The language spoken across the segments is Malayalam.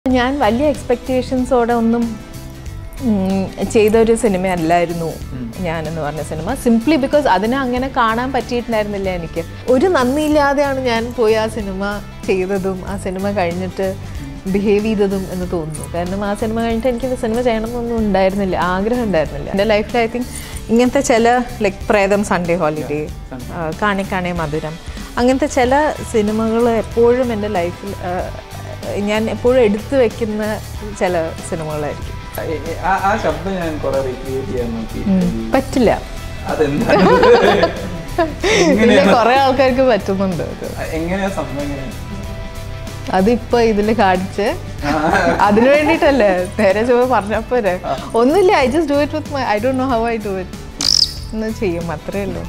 ഞാൻ വലിയ എക്സ്പെക്റ്റേഷൻസോടെ ഒന്നും ഉം, ചെയ്തൊരു സിനിമ അല്ലായിരുന്നു ഞാൻ എന്ന് പറഞ്ഞ സിനിമ സിംപ്ലി ബിക്കോസ് അതിനെ അങ്ങനെ കാണാൻ പറ്റിയിട്ടുണ്ടായിരുന്നില്ല എനിക്ക് ഒരു നന്ദിയില്ലാതെയാണ് ഞാൻ പോയി ആ സിനിമ ചെയ്തതും ആ സിനിമ കഴിഞ്ഞിട്ട് ബിഹേവ് ചെയ്തതും എന്ന് തോന്നുന്നു കാരണം ആ സിനിമ കഴിഞ്ഞിട്ട് എനിക്ക് സിനിമ ചെയ്യണമെന്നൊന്നും ഉണ്ടായിരുന്നില്ല ആഗ്രഹം ഉണ്ടായിരുന്നില്ല എൻ്റെ ലൈഫിൽ ഐ തിങ്ക് ഇങ്ങനത്തെ ചില ലൈക്ക് പ്രേതം സൺഡേ ഹോളിഡേ കാണി കാണേ മധുരം അങ്ങനത്തെ ചില സിനിമകൾ എപ്പോഴും എൻ്റെ ലൈഫിൽ ഞാൻ എപ്പോഴും എടുത്തു വെക്കുന്ന ചില സിനിമകളായിരിക്കും ആ ആ ശബ്ദം ഞാൻ കുറെ റീക്രിയേറ്റ് ചെയ്യാൻ നോക്കി പറ്റില്ല അതെന്താണ് ഇതിൽ കുറെ ആൾക്കാർക്ക് പറ്റുന്നുണ്ട് അത് എങ്ങനെയാ സംഭവം എങ്ങനെയാ അതിപ്പോ ഇതിൽ കാണിച്ച് അതിനു വേണ്ടിട്ടല്ലേ നേരെ ചുവ പറഞ്ഞപ്പോരെ ഒന്നുമില്ല I just do it with my I don't know how I do it എന്ന് ചെയ്യും അത്രേ ഉള്ളൂ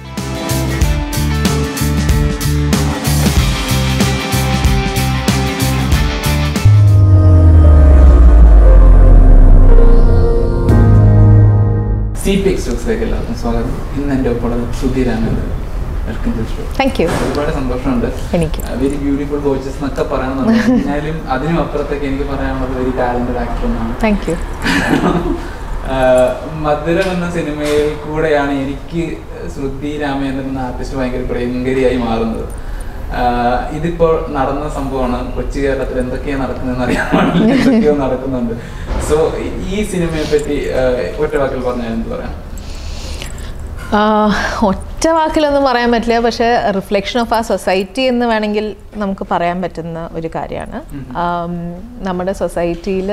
സി പി എക്സ്പ്രസിലേക്ക് എല്ലാവർക്കും സ്വാഗതം ഇന്ന് എൻ്റെ ഒപ്പം സുധീരാണ് welcome to show thank you ഒരുപാട് സന്തോഷമുണ്ട് എനിക്ക് വെരി ബ്യൂട്ടിഫുൾ കോച്ചസ് എന്നൊക്കെ പറയണമെന്നുണ്ട് എന്നാലും അതിനും അപ്പുറത്തേക്ക് എനിക്ക് പറയാനുള്ളത് വെരി ടാലന്റഡ് ആക്ടർ എന്നാണ് താങ്ക് യു ആഹ് മധുരം എന്ന സിനിമയിൽ കൂടെയാണ് എനിക്ക് ശ്രുതി രാമേന്ദ്രൻ എന്ന ആർട്ടിസ്റ്റ് ഭയങ്കര പ്രിയങ്കരിയായി മാറുന്നത് ആഹ് ഇതിപ്പോൾ നടന്ന സംഭവമാണ് കൊച്ചി കേരളത്തിൽ എന്തൊക്കെയാണ് നടക്കുന്നതെന്ന് അറിയാൻ വേണ്ടി എന്തൊക്കെയോ നടക്കുന്നുണ്ട് സോ ഈ സിനിമയെ പറ്റി ആഹ് ഒറ്റ വാക്കിൽ പറഞ്ഞാൽ എന്ത് പറയാം ആഹ് ഒറ്റ വാക്കിലൊന്നും പറയാൻ പറ്റില്ല പക്ഷേ റിഫ്ലക്ഷൻ ഓഫ് ആ സൊസൈറ്റി എന്ന് വേണമെങ്കിൽ നമുക്ക് പറയാൻ പറ്റുന്ന ഒരു കാര്യമാണ് ആം, നമ്മുടെ സൊസൈറ്റിയിൽ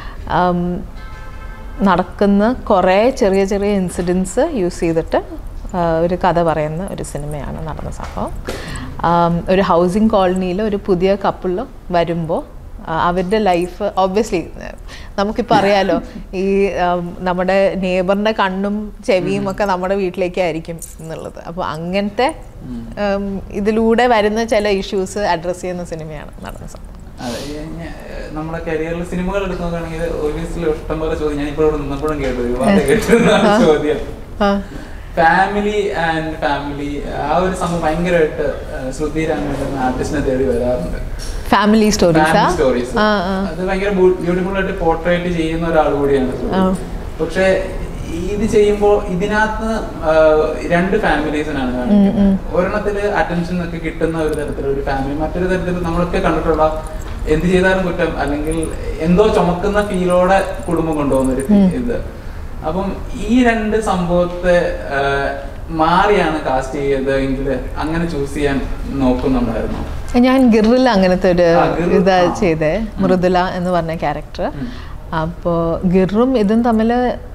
നടക്കുന്ന കുറേ ചെറിയ ചെറിയ ഇൻസിഡൻസ് യൂസ് ചെയ്തിട്ട് ആ, ഒരു കഥ പറയുന്ന ഒരു സിനിമയാണ് നടന്ന സംഭവം ആം, ഒരു ഹൗസിംഗ് കോളനിയിൽ ഒരു പുതിയ കപ്പിൾ വരുമ്പോൾ അവരുടെ ലൈഫ് ഒബ്വിയസ്ലി നമുക്കിപ്പോൾ അറിയാലോ ഈ ആം, നമ്മുടെ നെയ്ബറിൻ്റെ കണ്ണും ചെവിയും ഒക്കെ നമ്മുടെ വീട്ടിലേക്കായിരിക്കും എന്നുള്ളത് അപ്പോൾ അങ്ങനത്തെ ആം, ഇതിലൂടെ വരുന്ന ചില ഇഷ്യൂസ് അഡ്രസ്സ് ചെയ്യുന്ന സിനിമയാണ് നടന്ന സംഭവം അതെ, ഈ ഞ- നമ്മുടെ കരിയറിൽ സിനിമകൾ എടുത്ത് നോക്കുകയാണെങ്കിൽ ഒബ്വിയസ്ലി ഇഷ്ടം പോലെ ചോദ്യം ഞാൻ ഇപ്പോൾ ഇവിടെ നിന്നപ്പോഴും കേട്ടു ഒരുപാട് കേട്ടിരുന്ന ചോദ്യം ആ ഫാമിലി ആൻഡ് ഫാമിലി ആ ഒരു സംഭവം ഭയങ്കരമായിട്ട് ശ്രുതി രാമേന്ദ്രൻ ആർട്ടിസ്റ്റിനെ തേടി വരാറുണ്ട് ഫാമിലി സ്റ്റോറീസാ സ്റ്റോറീസ് ആ ആ അത് ഭയങ്കര ബ്യൂട്ടിഫുൾ ആയിട്ട് പോർട്രേറ്റ് ചെയ്യുന്ന ഒരാൾ കൂടിയാണ് ശ്രുതി. ആ. പക്ഷേ ഇത് ചെയ്യുമ്പോൾ ഇതിനകത്ത് ആ, രണ്ട് ഫാമിലീസിനാണ് കാണിക്കുന്നത് ഒരെണ്ണത്തില് അറ്റൻഷൻ ഒക്കെ കിട്ടുന്ന ഒരു തരത്തിലുള്ള ഒരു ഫാമിലി മറ്റൊരു തരത്തിൽ നമ്മളൊക്കെ കണ്ടിട്ടുള്ള എന്ത് ചെയ്താലും കുറ്റം അല്ലെങ്കിൽ എന്തോ ചുമക്കുന്ന ഫീലോടെ കുടുംബം കൊണ്ടുപോകുന്ന ഒരു feel ഇത് അപ്പം ഈ രണ്ട് സംഭവത്തെ ആ, മാറിയാണ് കാസ്റ്റ് ചെയ്തതെങ്കിൽ അങ്ങനെ ചൂസ് ചെയ്യാൻ നോക്കുന്നുണ്ടായിരുന്നു ഞാൻ ഗിറിൽ അങ്ങനത്തെ ഒരു ആ, ഗിർ, ഇതാ ആ. ചെയ്തേ മൃദുല എന്ന് പറഞ്ഞ ക്യാരക്ടർ അപ്പോൾ ഗിറും ഇതും തമ്മിൽ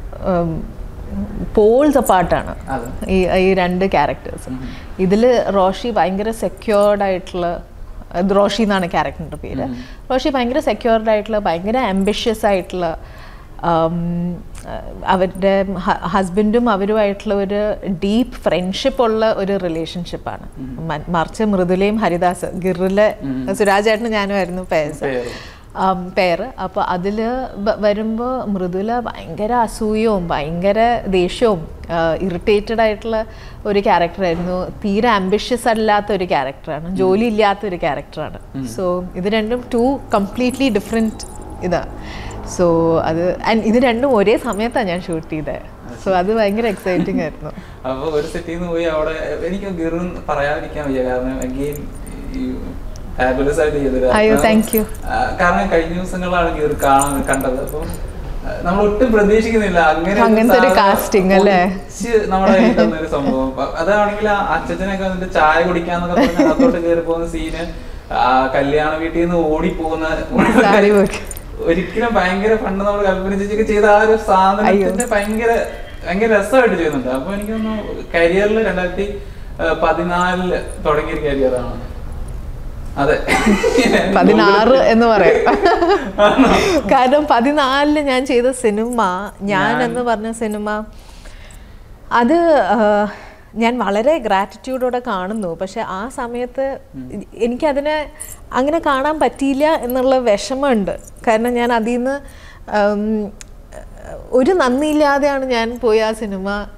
പോൾസ് അപ്പാർട്ടാണ് അതെ ഈ ഈ രണ്ട് ക്യാരക്ടേഴ്സ് ഇതിൽ റോഷി ഭയങ്കര സെക്യൂർഡ് ആയിട്ടുള്ള അത് റോഷി എന്നാണ് ക്യാരക്ടറിൻ്റെ പേര് റോഷി ഭയങ്കര സെക്യൂർഡ് ആയിട്ടുള്ള ഭയങ്കര ആംബിഷ്യസ് ആയിട്ടുള്ള ആം, അവരുടെ ഹസ്ബൻഡും അവരുമായിട്ടുള്ള ഒരു ഡീപ്പ് ഫ്രണ്ട്ഷിപ്പ് ഉള്ള ഒരു റിലേഷൻഷിപ്പാണ് മറിച്ച് മൃദുലയും ഹരിദാസ് ഗിറിലെ സുരാജേട്ടനും ഞാനുമായിരുന്നു പേഴ്സ് പേര്. പെയർ അപ്പോൾ അതിൽ വരുമ്പോൾ മൃദുല ഭയങ്കര അസൂയവും ഭയങ്കര ദേഷ്യവും ഇറിറ്റേറ്റഡ് ആയിട്ടുള്ള ഒരു ക്യാരക്ടറായിരുന്നു തീരെ ആംബിഷ്യസ് അല്ലാത്ത ഒരു ക്യാരക്ടറാണ് ജോലി ഇല്ലാത്ത ഒരു ക്യാരക്ടറാണ് സോ ഇത് രണ്ടും ടു കംപ്ലീറ്റ്ലി ഡിഫറെൻറ്റ് ഇതാ സോ അത് and ഇത് രണ്ടും ഒരേ സമയത്താണ് ഞാൻ ഷൂട്ട് ചെയ്തത് സോ അത് ഭയങ്കര എക്സൈറ്റിംഗ് ആയിരുന്നു അപ്പൊ ഒരു സെറ്റിൽ നിന്ന് പോയി അവിടെ എനിക്ക് ഗിറും പറയാതിരിക്കാൻ വയ്യ കാരണം അഗെയിൻ ഫാബുലസ് ആയിട്ട് ചെയ്തത് അയ്യോ, thank you. കാരണം കഴിഞ്ഞ ദിവസങ്ങളാണ് ഗിർ കാണാൻ കണ്ടത് അപ്പം ആ, നമ്മൾ ഒട്ടും പ്രതീക്ഷിക്കുന്നില്ല അങ്ങനെ അങ്ങനത്തെ ഒരു casting അല്ലേ? നമ്മുടെ കയ്യിൽ തന്ന ഒരു സംഭവം അപ്പൊ അതാണെങ്കിൽ ആ അച്ഛനൊക്കെ വന്നിട്ട് ചായ കുടിക്കാന്നൊക്കെ പറഞ്ഞ് അകത്തോട്ട് കയറി പോകുന്ന സീന് ആ കല്യാണ വീട്ടിൽ നിന്ന് ഓടി പോകുന്ന സാരി പോയി ഒരിക്കലും ഭയങ്കര പണ്ട് നമ്മൾ കൽപ്പന ചേച്ചിയൊക്കെ ചെയ്ത ആ ഒരു സാധനത്തിന്റെ ഭയങ്കര ഭയങ്കര രസമായിട്ട് ചെയ്യുന്നുണ്ട് അപ്പൊ എനിക്ക് തോന്നുന്നു കരിയറിൽ രണ്ടായിരത്തി പതിനാലില് തുടങ്ങിയ ഒരു കരിയറാണ് അതെ പതിനാറ് എന്ന് പറയാം കാരണം പതിനാലില് ഞാൻ ചെയ്ത സിനിമ ഞാൻ എന്ന് പറഞ്ഞ സിനിമ അത് ആ, ഞാൻ വളരെ ഗ്രാറ്റിറ്റ്യൂഡോടെ കാണുന്നു പക്ഷെ ആ സമയത്ത് എനിക്കതിനെ അങ്ങനെ കാണാൻ പറ്റിയില്ല എന്നുള്ള വിഷമമുണ്ട് കാരണം ഞാൻ അതിൽ നിന്ന് ഒരു നന്ദിയില്ലാതെയാണ് ഞാൻ പോയി ആ സിനിമ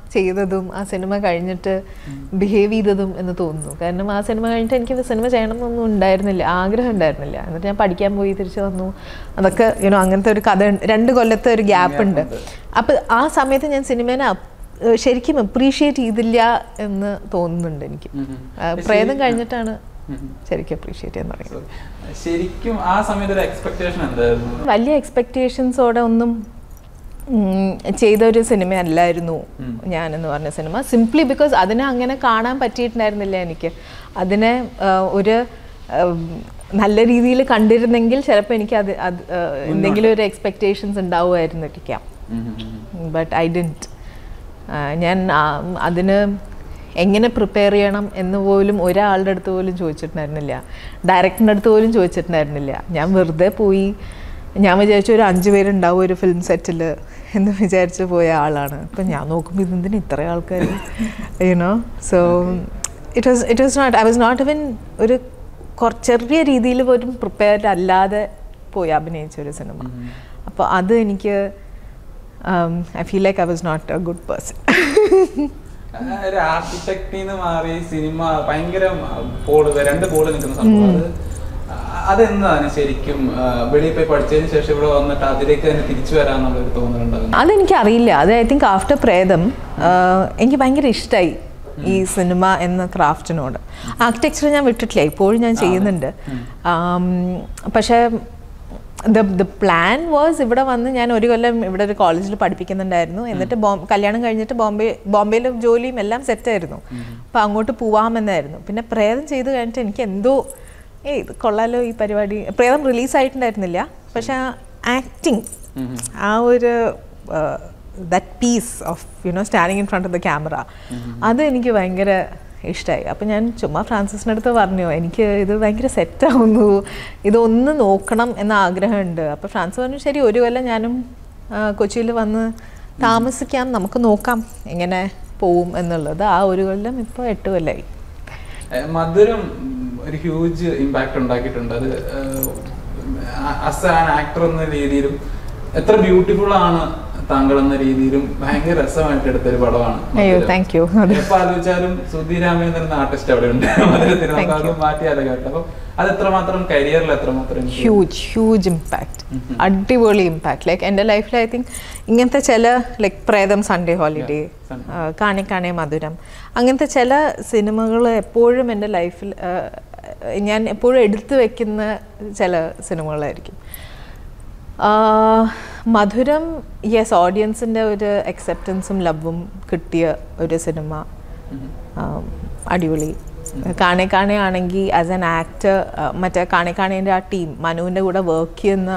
ചെയ്തതും ആ സിനിമ കഴിഞ്ഞിട്ട് ബിഹേവ് ചെയ്തതും എന്ന് തോന്നുന്നു കാരണം ആ സിനിമ കഴിഞ്ഞിട്ട് എനിക്ക് സിനിമ ചെയ്യണമെന്നൊന്നും ഉണ്ടായിരുന്നില്ല ആഗ്രഹം ഉണ്ടായിരുന്നില്ല എന്നിട്ട് ഞാൻ പഠിക്കാൻ പോയി തിരിച്ചു വന്നു അതൊക്കെ യുനോ അങ്ങനത്തെ ഒരു കഥ ഉണ്ട്. രണ്ട് കൊല്ലത്തെ ഒരു ഗ്യാപ്പ് ഉണ്ട് അപ്പം ആ സമയത്ത് ഞാൻ സിനിമേനെ അപ്- ഏഹ് ശരിക്കും അപ്രീഷിയേറ്റ് ചെയ്തില്ല എന്ന് തോന്നുന്നുണ്ട് എനിക്ക് ഉം ഉം. ആ, പ്രേതം കഴിഞ്ഞിട്ടാണ് ഉം ഉം. ശരിക്കും അപ്രീഷിയേറ്റ് ചെയ്യാൻ തുടങ്ങിയത് So, ശരിക്കും ആ സമയത്ത് ഒരു എക്സ്പെക്ടേഷൻ എന്തായിരുന്നു വലിയ എക്സ്പെക്റ്റേഷൻസോടെ ഒന്നും ഉം, ചെയ്ത ഒരു സിനിമ അല്ലായിരുന്നു ഉം. ഞാൻ എന്ന് പറഞ്ഞ സിനിമ സിംപ്ലി ബിക്കോസ് അതിനെ അങ്ങനെ കാണാൻ പറ്റിയിട്ടുണ്ടായിരുന്നില്ല എനിക്ക് അതിനെ ആ, ഒരു ഉം, നല്ല രീതിയിൽ കണ്ടിരുന്നെങ്കിൽ ചിലപ്പോൾ എനിക്ക് അത് അത് ആ, എന്തെങ്കിലും ഒരു എക്സ്പെക്റ്റേഷൻസ് ഉണ്ടാവുമായിരുന്നിരിക്കാം ഉം ഉം ഉം. ബട്ട് ഐ ഡിൻറ്റ് ഞാൻ ആ, അതിന് എങ്ങനെ പ്രിപ്പയർ ചെയ്യണം എന്ന് പോലും ഒരാളുടെ അടുത്ത് പോലും ചോദിച്ചിട്ടുണ്ടായിരുന്നില്ല ഡയറക്ടറിൻ്റെ അടുത്ത് പോലും ചോദിച്ചിട്ടുണ്ടായിരുന്നില്ല ഞാൻ വെറുതെ പോയി ഞാൻ വിചാരിച്ചു ഒരു അഞ്ച് പേരുണ്ടാവും ഒരു ഫിലിം സെറ്റിൽ എന്ന് വിചാരിച്ച് പോയ ആളാണ് അപ്പം ഞാൻ നോക്കുമ്പോൾ ഇതെന്തിന് ഇത്ര ആൾക്കാർ you know so it was it was not I was not even ഒരു കുറ ചെറിയ രീതിയിൽ പോലും പ്രിപ്പയർഡ് അല്ലാതെ പോയി അഭിനയിച്ച ഒരു സിനിമ അപ്പോൾ അത് എനിക്ക് I feel like I was not a good person ആ, ഒരു ആർക്കിടെക്റ്റിന്ന് മാറി സിനിമ ഭയങ്കര ബോർഡ് രണ്ട് ബോർഡ് നിൽക്കുന്ന സംഭവം അത് ആ- അതെന്താണ് ശരിക്കും ആ, വെളിയിൽ പോയി പഠിച്ചതിന് ശേഷം ഇവിടെ വന്നിട്ട് അതിലേക്ക് തന്നെ തിരിച്ചു വരാന്നുള്ളൊരു തോന്നലുണ്ടാകും അതെനിക്ക് അറിയില്ല അത് ഐ തിങ്ക് ആഫ്റ്റർ പ്രേതം ആഹ്, എനിക്ക് ഭയങ്കര ഇഷ്ടമായി ഈ സിനിമ എന്ന ക്രാഫ്റ്റിനോട് ആർക്കിടെക്ചർ ഞാൻ വിട്ടിട്ടില്ല ഇപ്പോഴും ഞാൻ ചെയ്യുന്നുണ്ട് ആം, പക്ഷേ ദ ദ പ്ലാൻ വാസ് ഇവിടെ വന്ന് ഞാൻ ഒരു കൊല്ലം ഇവിടെ ഒരു കോളേജിൽ പഠിപ്പിക്കുന്നുണ്ടായിരുന്നു എന്നിട്ട് ബോം കല്യാണം കഴിഞ്ഞിട്ട് ബോംബെ ബോംബെയിൽ ജോലിയും എല്ലാം സെറ്റായിരുന്നു അപ്പോൾ അങ്ങോട്ട് പോവാമെന്നായിരുന്നു പിന്നെ പ്രേതം ചെയ്ത് കഴിഞ്ഞിട്ട് എനിക്ക് എന്തോ ഏയ് ഇത് കൊള്ളാലോ ഈ പരിപാടി പ്രേതം റിലീസായിട്ടുണ്ടായിരുന്നില്ല പക്ഷേ ആക്ടിങ് ആ ഒരു that piece of you know standing in front of the camera അത് എനിക്ക് ഭയങ്കര ഇഷ്ടമായി അപ്പം ഞാൻ ചുമ്മാ ഫ്രാൻസിസിൻ്റെ അടുത്ത് പറഞ്ഞു എനിക്ക് ഇത് ഭയങ്കര സെറ്റാവുന്നു ഇതൊന്ന് നോക്കണം എന്ന ആഗ്രഹമുണ്ട് അപ്പോൾ ഫ്രാൻസ് പറഞ്ഞു ശരി ഒരു കൊല്ലം ഞാനും കൊച്ചിയിൽ വന്ന് താമസിക്കാം നമുക്ക് നോക്കാം എങ്ങനെ പോവും എന്നുള്ളത് ആ ഒരു കൊല്ലം ഇപ്പോൾ എട്ട് കൊല്ലമായി ഏ, മധുരം ഉം, ഒരു ഹ്യൂജ് ഇമ്പാക്ട് ഉണ്ടാക്കിയിട്ടുണ്ട് അത് അസ് ആൻ ആക്ടർ എന്ന രീതിയിലും എത്ര ബ്യൂട്ടിഫുൾ ആണ് താങ്കൾ എന്ന രീതിയിലും ഭയങ്കര രസമായിട്ട് എടുത്തൊരു പടമാണ് അയ്യോ മധുരം. താങ്ക് യു എപ്പോ ആലോചിച്ചാലും സുധി രാമേന്ദ്രൻ എന്ന ആർട്ടിസ്റ്റ് അവിടെ ഉണ്ട് മധുരത്തിന് നമുക്ക് അത് മാറ്റിയാലോ കേട്ടോ അപ്പൊ അത് എത്രമാത്രം കരിയറിൽ എത്രമാത്രം എനിക്ക് ഹ്യൂജ് ഹ്യൂജ് ഇമ്പാക്ട് അടിപൊളി ഇമ്പാക്ട് ലൈക്ക് എൻ്റെ ലൈഫിൽ ഐ തിങ്ക് ഇങ്ങനത്തെ ചില ലൈക്ക് പ്രേതം സൺഡേ ഹോളിഡേ Sunday. കാണി കാണേ മധുരം അങ്ങനത്തെ ചില സിനിമകൾ എപ്പോഴും എൻ്റെ ലൈഫിൽ ഞാൻ എപ്പോഴും എടുത്തു വെക്കുന്ന ചില സിനിമകളായിരിക്കും ആ, മധുരം യെസ് ഓഡിയൻസിൻ്റെ ഒരു അക്സെപ്റ്റൻസും ലവും കിട്ടിയ ഒരു സിനിമ ആം, അടിപൊളി കാണെ കാണെ ആണെങ്കിൽ ആസ് എൻ ആക്ടർ മറ്റേ കാണെ കാണേൻ്റെ ആ ടീം മനുവിൻ്റെ കൂടെ വർക്ക് ചെയ്യുന്ന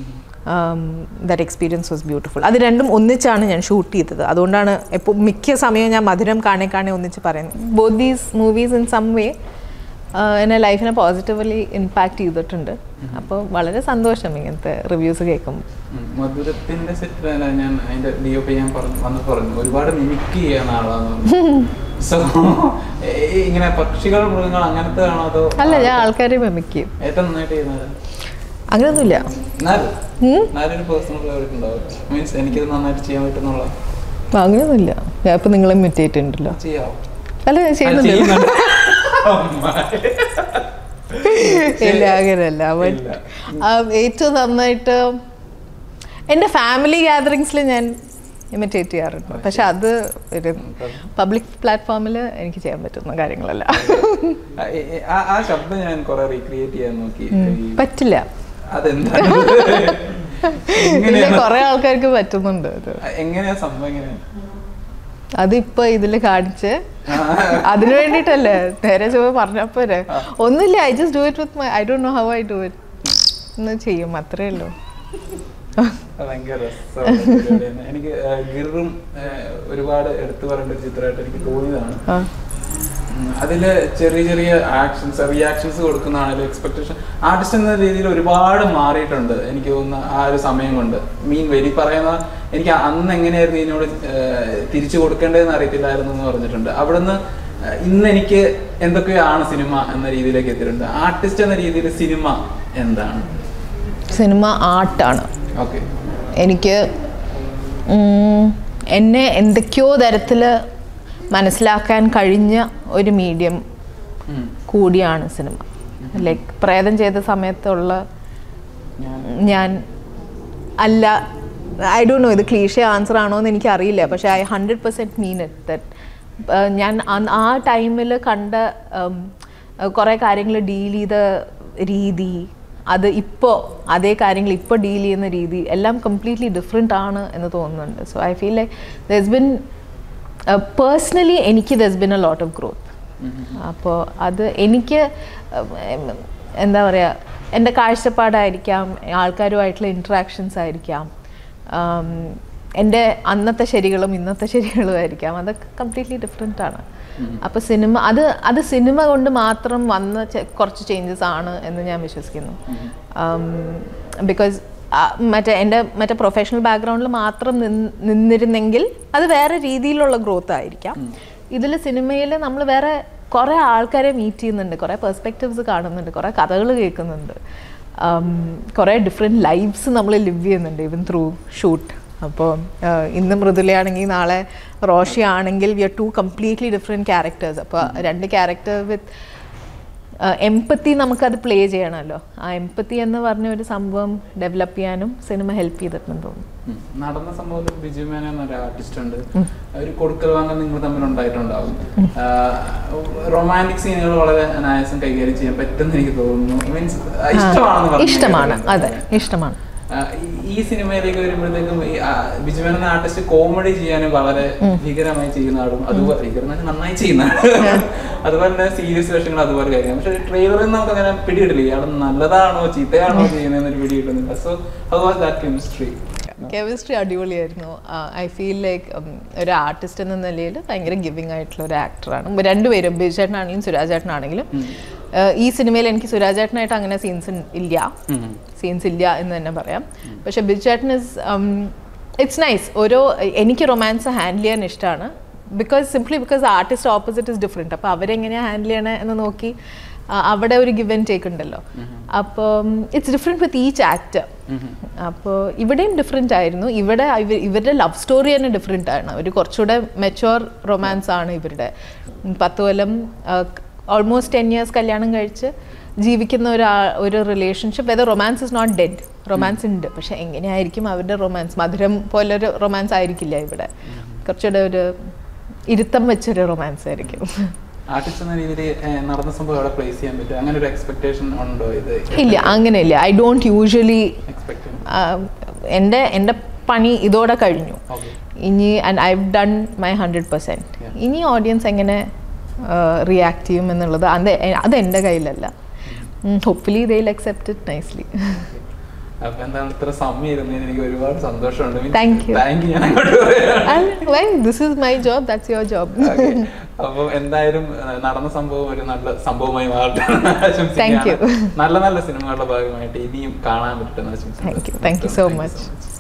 ദറ്റ് എക്സ്പീരിയൻസ് വാസ് ബ്യൂട്ടിഫുൾ അത് രണ്ടും ഒന്നിച്ചാണ് ഞാൻ ഷൂട്ട് ചെയ്തത് അതുകൊണ്ടാണ് എപ്പോൾ മിക്ക സമയവും ഞാൻ മധുരം കാണെ കാണെ ഒന്നിച്ച് പറയുന്നത് both these movies in some way എന്നെ ലൈഫിനെ പോസിറ്റീവ്ലി ഇമ്പാക്റ്റ് ചെയ്തിട്ടുണ്ട് അപ്പോൾ വളരെ സന്തോഷം ഇങ്ങനത്തെ റിവ്യൂസ് കേൾക്കുമ്പോൾ ഉം. മധുരത്തിന്റെ സെറ്റിലല്ല ഞാൻ അതിന്റെ ഡി ഒ പി ഞാൻ പറഞ്ഞു വന്ന് പറഞ്ഞു ഒരുപാട് മിമിക് ചെയ്യുന്ന ആളാന്ന് സോ ഇങ്ങനെ പക്ഷികൾ മൃഗങ്ങൾ അങ്ങനത്തെ ആണോ അതോ അല്ല ഞാൻ ആൾക്കാരെ മെമിക്കും ഏറ്റവും നന്നായിട്ട് ചെയ്യുന്നത് അങ്ങനെയൊന്നുമില്ല എന്നാലും എന്നാലൊരു പേഴ്സണൽ ഫേവറേറ്റ് ഉണ്ടാവും മീൻസ് എനിക്കത് നന്നായിട്ട് ചെയ്യാൻ പറ്റുന്നുള്ള അങ്ങനെയൊന്നുമില്ല ഞാൻ ഇപ്പം നിങ്ങളെ മെറ്റിയിട്ടുണ്ടല്ലോ ചെയ്യാവോ അല്ല ഞാൻ അത് ചെയ്യുന്നുണ്ട് ചെയ്യുന്നുണ്ട്. അമ്മായി. ഇല്ല അങ്ങനെയല്ല ബട്ട് ഇല്ല. ഏറ്റവും നന്നായിട്ട് എൻ്റെ ഫാമിലി ഗ്യാതറിങ്സിൽ ഞാൻ ഇമിറ്റേറ്റ് ചെയ്യാറുണ്ട് പക്ഷെ അത് ഒരു പബ്ലിക് പ്ലാറ്റ്ഫോമിൽ എനിക്ക് ചെയ്യാൻ പറ്റുന്ന കാര്യങ്ങളല്ല ആ, ഏ, ഏ, ആ- ആ ശബ്ദം ഞാൻ കുറെ റീക്രിയേറ്റ് ചെയ്യാൻ നോക്കി ഈ- പറ്റില്ല അതെന്താണ് ഇല്ല എങ്ങനെയാണ് കുറെ ആൾക്കാർക്ക് പറ്റുന്നുണ്ട് അത് എങ്ങനെയാ സംഭവം എങ്ങനെയാ അതിപ്പോ ഇതിൽ കാണിച്ച് ആ, അതിനു വേണ്ടിട്ടല്ലേ നേരെ ചുവ പറഞ്ഞപ്പോരെ ഒന്നുമില്ല I just do it with my I don't know how I do it എന്ന് ചെയ്യും അത്രേ ഉള്ളൂ ഭയങ്കര രസമുള്ള പരിപാടിയാണ്. എനിക്ക് ആ, ഗിറും ആ, ഒരുപാട് എടുത്തു പറയേണ്ട ഒരു ചിത്രമായിട്ട് എനിക്ക് തോന്നിയതാണ് ആ. ഉം, അതില് ചെറിയ ചെറിയ ആക്ഷൻസ് റിയാക്ഷൻസ് കൊടുക്കുന്നതാണല്ലോ എക്സ്പെക്ടേഷൻ ആർട്ടിസ്റ്റ് എന്ന രീതിയിൽ ഒരുപാട് മാറിയിട്ടുണ്ട് എനിക്ക് തോന്നുന്ന ആ ഒരു സമയം കൊണ്ട് മീൻ വരി പറയുന്ന എനിക്ക് അന്ന് എങ്ങനെയായിരുന്നു ഇതിനോട് ഏഹ്, തിരിച്ചു കൊടുക്കേണ്ടതെന്ന് അറിയത്തില്ലായിരുന്നു എന്ന് പറഞ്ഞിട്ടുണ്ട് അവിടുന്ന് ഏഹ്, ഇന്ന് എനിക്ക് എന്തൊക്കെയാണ് സിനിമ എന്ന രീതിയിലേക്ക് എത്തിയിട്ടുണ്ട് ആർട്ടിസ്റ്റ് എന്ന രീതിയിൽ സിനിമ എന്താണ് സിനിമ ആർട്ടാണ് ഓക്കെ എനിക്ക് ഉം, എന്നെ എന്തൊക്കെയോ തരത്തിൽ മനസ്സിലാക്കാൻ കഴിഞ്ഞ ഒരു മീഡിയം ഉം. കൂടിയാണ് സിനിമ ലൈക്ക് പ്രേതം ചെയ്ത സമയത്തുള്ള ഞാൻ ഞാൻ അല്ല ഐ ഡോണ്ട് നോ ഇത് ക്ലീഷ ആൻസർ ആണോ എന്ന് എനിക്കറിയില്ല പക്ഷേ I hundred percent mean it that ഞാൻ അന്ന് ആ ടൈമിൽ കണ്ട കുറേ കാര്യങ്ങൾ ഡീൽ ചെയ്ത രീതി അത് ഇപ്പോൾ അതേ കാര്യങ്ങൾ ഇപ്പോൾ ഡീൽ ചെയ്യുന്ന രീതി എല്ലാം കംപ്ലീറ്റ്ലി ഡിഫറെൻ്റ് ആണ് എന്ന് തോന്നുന്നുണ്ട് so I feel like this been personally എനിക്ക് this been a lot of growth അപ്പോൾ അത് എനിക്ക് ഉം, എന്താ പറയുക എൻ്റെ കാഴ്ചപ്പാടായിരിക്കാം ആൾക്കാരുമായിട്ടുള്ള ഇൻട്രാക്ഷൻസ് ആയിരിക്കാം ഉം, എൻ്റെ അന്നത്തെ ശരികളും ഇന്നത്തെ ശരികളും ആയിരിക്കാം അതൊക്കെ കംപ്ലീറ്റ്ലി ഡിഫറെൻ്റ് ആണ് അപ്പോൾ സിനിമ അത് അത് സിനിമ കൊണ്ട് മാത്രം വന്ന ചെ- കുറച്ച് ചേഞ്ചസ് ആണ് എന്ന് ഞാൻ വിശ്വസിക്കുന്നു ബിക്കോസ് മറ്റേ എൻ്റെ മറ്റേ പ്രൊഫഷണൽ ബാക്ക്ഗ്രൗണ്ടിൽ മാത്രം നിന്ന് നിന്നിരുന്നെങ്കിൽ അത് വേറെ രീതിയിലുള്ള ഗ്രോത്ത് ആയിരിക്കാം ഇതിൽ സിനിമയിൽ നമ്മൾ വേറെ കുറേ ആൾക്കാരെ മീറ്റ് ചെയ്യുന്നുണ്ട് കുറേ പെർസ്പെക്റ്റീവ്സ് കാണുന്നുണ്ട് കുറേ കഥകൾ കേൾക്കുന്നുണ്ട് um, കുറേ ഡിഫറെൻറ്റ് ലൈഫ്സ് നമ്മൾ ലിവ് ചെയ്യുന്നുണ്ട് ഇവൻ ത്രൂ ഷൂട്ട് അപ്പോൾ ഇന്ന് മൃദുലയാണെങ്കിൽ നാളെ റോഷി ആണെങ്കിൽ we are two completely different characters അപ്പോൾ രണ്ട് ക്യാരക്ടർ വിത്ത് എംപത്തി നമുക്കത് പ്ലേ ചെയ്യണമല്ലോ ആ എംപത്തി എന്ന് പറഞ്ഞ ഒരു സംഭവം ഡെവലപ്പ് ചെയ്യാനും സിനിമ ഹെൽപ്പ് ചെയ്തിട്ടുണ്ടെന്ന് തോന്നുന്നു ഉം. നടന്ന സംഭവത്തിൽ ബിജു മേനൻ എന്നൊരു ആർട്ടിസ്റ്റ് ഉണ്ട് ഒരു കൊടുക്കൽ വാങ്ങൽ നിങ്ങൾ തമ്മിൽ ഉണ്ടായിട്ടുണ്ടാവും റൊമാൻറ്റിക് സീനുകൾ വളരെ അനായാസം കൈകാര്യം ചെയ്യാൻ പറ്റുമെന്ന് എനിക്ക് തോന്നുന്നു മീൻസ് ഇഷ്ടമാണെന്ന് പറഞ്ഞു ഇഷ്ടമാണ് അതെ ഇഷ്ടമാണ് ഈ സിനിമയിലേക്ക് വരുമ്പോഴത്തേക്കും ഈ, ആ, ബിജു മേനൻ എന്ന ആർട്ടിസ്റ്റ് കോമഡി ചെയ്യാനും വളരെ ഭീകരമായി ചെയ്യുന്ന ആളും അതുപോലെ ഭീകരമായി നന്നായി ചെയ്യുന്ന ആളും അതുപോലെ തന്നെ സീരിയസ് വേഷങ്ങൾ അതുപോലെ കഴിക്കാം പക്ഷെ ട്രെയിലറിൽ നമുക്ക് അങ്ങനെ പിടികിട്ടില്ല ഇയാൾ നല്ലതാണോ ചീത്തയാണോ ചെയ്യുന്നതെന്നൊരു പിടി കിട്ടുന്നില്ല so how was that chemistry chemistry അടിപൊളിയായിരുന്നു ഐ ഫീൽ ലൈക്ക് ഒരു ആർട്ടിസ്റ്റ് എന്ന നിലയിൽ ഭയങ്കര ഗിവിങ് ആയിട്ടുള്ള ഒരു ആക്ടറാണ് രണ്ടുപേരും ബിജു ചേട്ടനാണെങ്കിലും സുരാജ് ചേട്ടനാണെങ്കിലും ആഹ് ഈ സിനിമയിൽ എനിക്ക് സുരാജ് ചേട്ടനായിട്ട് അങ്ങനെ സീൻസ് ഇല്ല സീൻസ് ഇല്ല എന്ന് തന്നെ പറയാം പക്ഷെ ബിജു ചേട്ടൻ ഇസ് ഇറ്റ്സ് നൈസ് ഓരോ എനിക്ക് റൊമാൻസ് ഹാൻഡിൽ ചെയ്യാൻ ഇഷ്ടമാണ് because simply because artist opposite is different അപ്പോൾ അവരെങ്ങനെയാണ് ഹാൻഡിൽ ചെയ്യണേ എന്ന് നോക്കി ആ, അവിടെ ഒരു ഗിവ് ആൻഡ് ടേക്ക് ഉണ്ടല്ലോ അപ്പം it's different with each actor അപ്പോൾ ഇവിടെയും ഡിഫറെൻ്റ് ആയിരുന്നു ഇവിടെ ഇവ ഇവരുടെ ലവ് സ്റ്റോറി തന്നെ ഡിഫറെൻ്റ് ആണ് ഒരു കുറച്ചുകൂടെ മെച്ചുവർ റൊമാൻസ് ആണ് ഇവരുടെ ഉം, പത്ത് കൊല്ലം ഓൾമോസ്റ്റ് ടെൻ ഇയേഴ്സ് കല്യാണം കഴിച്ച് ജീവിക്കുന്ന ഒരു ആ- ഒരു relationship whether romance is not dead romance ഉണ്ട് പക്ഷെ എങ്ങനെയായിരിക്കും അവരുടെ റൊമാൻസ് മധുരം പോലൊരു റൊമാൻസ് ആയിരിക്കില്ല ഇവിടെ കുറച്ചുകൂടെ ഒരു ഇരുത്തം വെച്ചൊരു റൊമാൻസ് ആയിരിക്കും ആർട്ടിസ്റ്റ് എന്ന രീതിയിൽ നടന്ന സംഭവം അവിടെ പ്ലേസ് ചെയ്യാൻ പറ്റും അങ്ങനെ ഒരു എക്സ്പെക്ടേഷൻ ഉണ്ടോ ഇത് ഇല്ല അങ്ങനെയില്ല ഐ ഡോണ്ട് യൂഷ്വലി എക്സ്പെക്ട് എൻ്റെ എൻ്റെ പണി ഇതോടെ കഴിഞ്ഞു ഓക്കെ ഇനി and I done my hundred percent Yeah. ഇനി ഓഡിയൻസ് എങ്ങനെ റിയാക്ട് ചെയ്യും എന്നുള്ളത് അത് എ- അത് എൻ്റെ കയ്യിലല്ല hopefully they accept it nicely അപ്പൊ എന്താണ് ഇത്ര സമയം ഇരുന്നതിന് എനിക്ക് ഒരുപാട് സന്തോഷമുണ്ട് Thank you. താങ്ക് യു ഞാൻ അങ്ങോട്ട് പറയാം this is my job that's your job അപ്പം എന്തായാലും ഏഹ്, നടന്ന സംഭവം ഒരു നല്ല സംഭവമായി മാറട്ടെ എന്ന് Thank ആശംസിക്കുകയാണ് you. നല്ല നല്ല സിനിമകളുടെ ഭാഗമായിട്ട് ഇനിയും കാണാൻ പറ്റട്ടെ എന്ന് ആശംസിക്കുന്നു Thank you. Thank you so Thank you much. much.